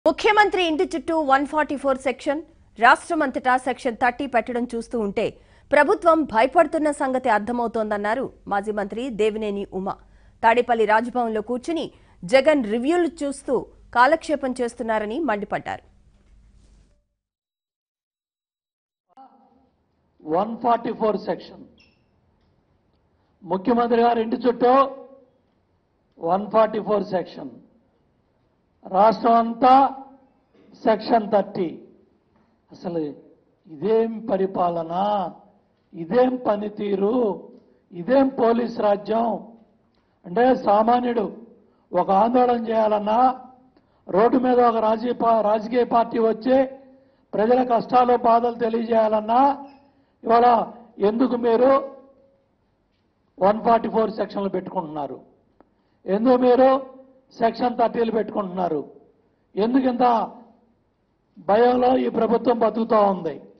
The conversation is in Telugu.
ముఖ్యమంత్రి ఇంటి చుట్టూ వన్ ఫార్టీ ఫోర్ సెక్షన్ రాష్ట్రమంతటా సెక్షన్ థర్టీ పెట్టడం చూస్తూ ఉంటే ప్రభుత్వం భయపడుతున్న సంగతి అర్థమవుతోందన్నారు మాజీ మంత్రి దేవినేని ఉమ తాడేపల్లి రాజ్భవన్లో కూర్చుని జగన్ రివ్యూలు చూస్తూ కాలక్షేపం చేస్తున్నారని మండిపడ్డారు వన్ ఫార్టీ ఫోర్ సెక్షన్ ముఖ్యమంత్రి గారి ఇంటి చుట్టూ వన్ ఫార్టీ ఫోర్ సెక్షన్ రాష్ట్రం అంతా సెక్షన్ థర్టీ అసలు ఇదేం పరిపాలన ఇదేం పనితీరు ఇదేం పోలీస్ రాజ్యం అంటే సామాన్యుడు ఒక ఆందోళన చేయాలన్నా రోడ్డు మీద ఒక రాజకీయ పా- రాజకీయ పార్టీ వచ్చి ప్రజల కష్టాలు బాధలు తెలియజేయాలన్నా ఇవాళ ఎందుకు మీరు వన్ ఫార్టీ ఫోర్ సెక్షన్లు పెట్టుకుంటున్నారు ఎందుకు మీరు సెక్షన్ థర్టీలు పెట్టుకుంటున్నారు ఎందుకు ఇంత భయంలో ఈ ప్రభుత్వం బతుకుతూ ఉంది